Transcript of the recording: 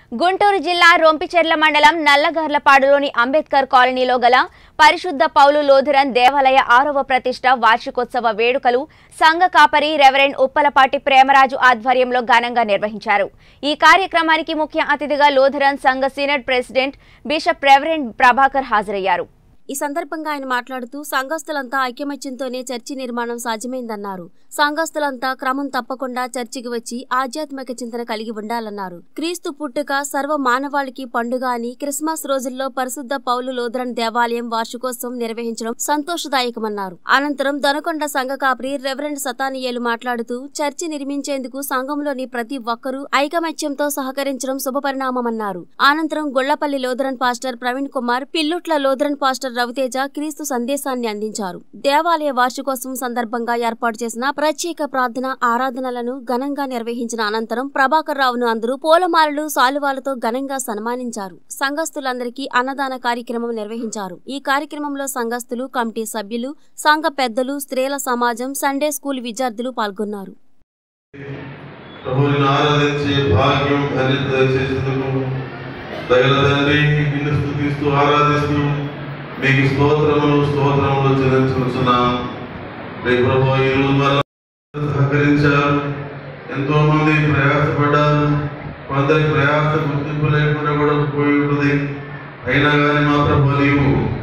గుంటూరు జిల్లా రొంపిచెర్ల మండలం నల్లగర్లపాడులోని అంబేద్కర్ కాలనీలో గల పరిశుద్ధ పౌలు లోధురన్ దేవాలయ ఆరవ ప్రతిష్ట వార్షికోత్సవ వేడుకలు సంఘ కాపరి రెవరెండ్ ఉప్పలపాటి ప్రేమరాజు ఆధ్వర్యంలో ఘనంగా నిర్వహించారు ఈ కార్యక్రమానికి ముఖ్య అతిథిగా లోధరన్ సంఘ senior president bishop reverend Prabhakar హాజరయ్యారు ఈ సందర్భంగా ఆయన మాట్లాడుతూ సంఘస్థులంతా ఐక్యమత్యంతోనే చర్చి నిర్మాణం సాధ్యమైందన్నారు సంఘస్థులంతా క్రమం తప్పకుండా చర్చికి వచ్చి ఆధ్యాత్మిక చింతన కలిగి ఉండాలన్నారు క్రీస్తు పుట్టుక సర్వ మానవాళికి పండుగ అని క్రిస్మస్ రోజుల్లో పరిశుద్ధ పౌలు లోదరన్ దేవాలయం వార్షికోత్సవం నిర్వహించడం సంతోషదాయకమన్నారు అనంతరం దొనకొండ సంఘ కాపరి రెవరెండ్ సతానియేలు మాట్లాడుతూ చర్చి నిర్మించేందుకు సంఘంలోని ప్రతి ఒక్కరూ ఐకమత్యంతో సహకరించడం శుభపరిణామమన్నారు అనంతరం Gollapalli Lutheran pastor Praveen Kumar Pillutla Lutheran pastor Raviteja క్రీస్తు సందేశాన్ని అందించారు దేవాలయ వార్షికోత్సవం సందర్భంగా ఏర్పాటు చేసిన ప్రత్యేక ప్రార్థన ఆరాధనలను ఘనంగా నిర్వహించిన అనంతరం ప్రభాకర్ రావును అందరూ పూలమాలలు సాలువాలతో ఘనంగా సన్మానించారు సంఘస్థులందరికీ అన్నదాన కార్యక్రమం నిర్వహించారు ఈ కార్యక్రమంలో సంఘస్థులు కమిటీ సభ్యులు సంఘ పెద్దలు స్త్రీల సమాజం సండే స్కూల్ విద్యార్థులు పాల్గొన్నారు ప్రభుని ఆరాధించే భాగ్యం ధన్యత దయచేసేందుకు దయల తండ్రి నిన్ను స్థుతిస్తూ ఆరాధిస్తూ మీకు స్తోత్రములు స్తోత్రములు చెల్లించుకుంటున్నాం మీ ప్రభు ఈ రోజు వల్ల సహకరించారు ఎంతో మంది ప్రయాసపడ్డారు కొందరి ప్రయాస గుర్తింపు లేకుండా కూడా పోయి ఉంటుంది అయినా కానీ మా ప్రభు నీవు